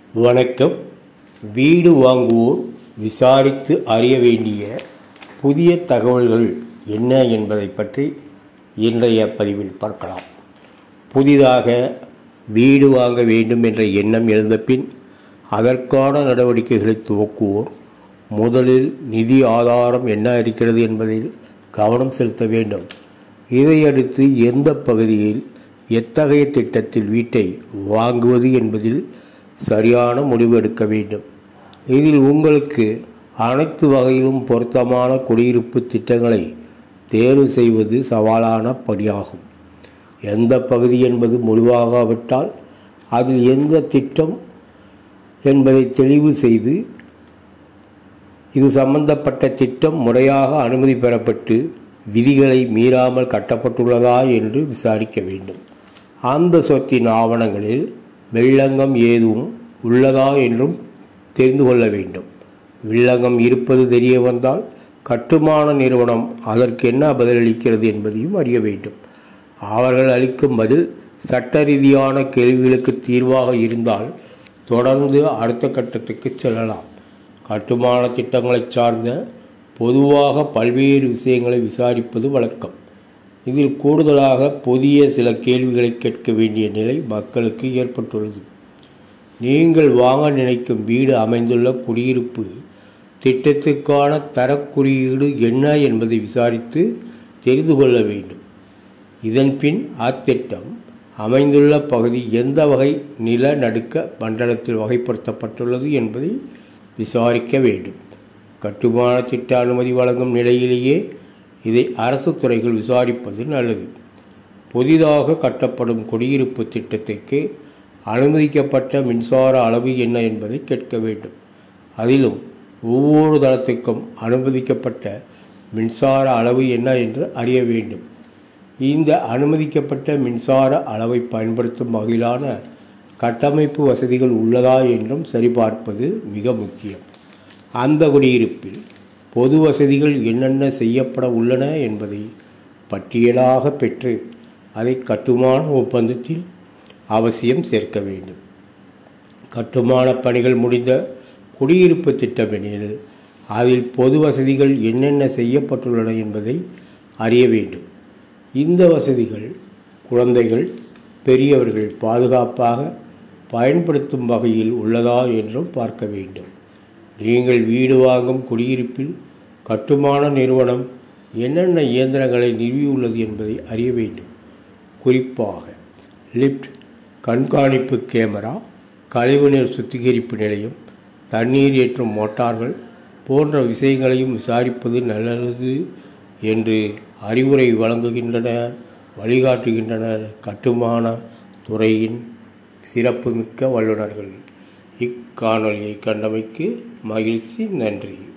வணக்கம் வீடு வாங்குவோர் விசாரித்து அறிய வேண்டிய புதிய தகவல்கள் என்ன என்பதை பற்றி இன்றைய பதிவில் பார்க்கலாம் புதிதாக வீடு வாங்க வேண்டும் என்ற எண்ணம் எழுந்த பின் அதற்கான நடவடிக்கைகளை துவக்குவோர் முதலில் நிதி ஆதாரம் என்ன இருக்கிறது என்பதில் கவனம் செலுத்த வேண்டும் இதையடுத்து எந்த பகுதியில் எத்தகைய திட்டத்தில் வீட்டை வாங்குவது என்பதில் சரியான முடிவு எடுக்க வேண்டும் இதில் உங்களுக்கு அனைத்து வகையிலும் பொருத்தமான குடியிருப்பு திட்டங்களை தேர்வு செய்வது சவாலான பணியாகும் எந்த பகுதி என்பது முடிவாகாவிட்டால் அதில் எந்த திட்டம் என்பதை தெளிவு செய்து இது சம்பந்தப்பட்ட திட்டம் முறையாக அனுமதி பெறப்பட்டு விதிகளை மீறாமல் கட்டப்பட்டுள்ளதா என்று விசாரிக்க வேண்டும் அந்த சொத்தின் ஆவணங்களில் வெள்ளங்கம் ஏதும் உள்ளதா என்றும் தெரிந்து கொள்ள வேண்டும் வில்லங்கம் இருப்பது தெரிய வந்தால் கட்டுமான நிறுவனம் அதற்கு என்ன பதிலளிக்கிறது என்பதையும் அறிய வேண்டும் அவர்கள் அளிக்கும் பதில் சட்ட ரீதியான கேள்விகளுக்கு தீர்வாக இருந்தால் தொடர்ந்து அடுத்த கட்டத்துக்கு செல்லலாம் கட்டுமான திட்டங்களை சார்ந்த பொதுவாக பல்வேறு விஷயங்களை விசாரிப்பது வழக்கம் இதில் கூடுதலாக புதிய சில கேள்விகளை கேட்க வேண்டிய நிலை மக்களுக்கு ஏற்பட்டுள்ளது நீங்கள் வாங்க நினைக்கும் வீடு அமைந்துள்ள குடியிருப்பு திட்டத்துக்கான தரக்குறியீடு என்ன என்பதை விசாரித்து தெரிந்து கொள்ள வேண்டும் இதன் பின் அத்திட்டம் அமைந்துள்ள பகுதி எந்த வகை நிலநடுக்க மண்டலத்தில் வகைப்படுத்தப்பட்டுள்ளது என்பதை விசாரிக்க வேண்டும் கட்டுமான திட்ட அனுமதி வழங்கும் நிலையிலேயே இதை அரசு துறைகள் விசாரிப்பது நல்லது புதிதாக கட்டப்படும் குடியிருப்பு திட்டத்திற்கு அனுமதிக்கப்பட்ட மின்சார அளவு என்ன என்பதை கேட்க வேண்டும் அதிலும் ஒவ்வொரு தளத்துக்கும் அனுமதிக்கப்பட்ட மின்சார அளவு என்ன என்று அறிய வேண்டும் இந்த அனுமதிக்கப்பட்ட மின்சார அளவை பயன்படுத்தும் வகையிலான கட்டமைப்பு வசதிகள் உள்ளதா என்றும் சரிபார்ப்பது மிக முக்கியம் அந்த குடியிருப்பில் பொது வசதிகள் என்னென்ன செய்யப்பட உள்ளன என்பதை பட்டியலாக பெற்று அதை கட்டுமான ஒப்பந்தத்தில் அவசியம் சேர்க்க வேண்டும் கட்டுமான பணிகள் முடிந்த குடியிருப்பு திட்டமெனில் அதில் பொது வசதிகள் என்னென்ன செய்யப்பட்டுள்ளன என்பதை அறிய வேண்டும் இந்த வசதிகள் குழந்தைகள் பெரியவர்கள் பாதுகாப்பாக பயன்படுத்தும் வகையில் உள்ளதா என்றும் பார்க்க வேண்டும் நீங்கள் வீடு வாங்கும் குடியிருப்பில் கட்டுமான நிறுவனம் என்னென்ன இயந்திரங்களை நிறுவியுள்ளது என்பதை அறிய வேண்டும் குறிப்பாக லிஃப்ட் கண்காணிப்பு கேமரா கழிவுநீர் சுத்திகரிப்பு நிலையம் தண்ணீர் ஏற்றும் மோட்டார்கள் போன்ற விஷயங்களையும் விசாரிப்பது நல்லது என்று அறிவுரை வழங்குகின்றனர் வழிகாட்டுகின்றனர் கட்டுமான துறையின் சிறப்புமிக்க வல்லுநர்கள் இக்காணொலியை கண்டமைக்கு மகிழ்ச்சி நன்றி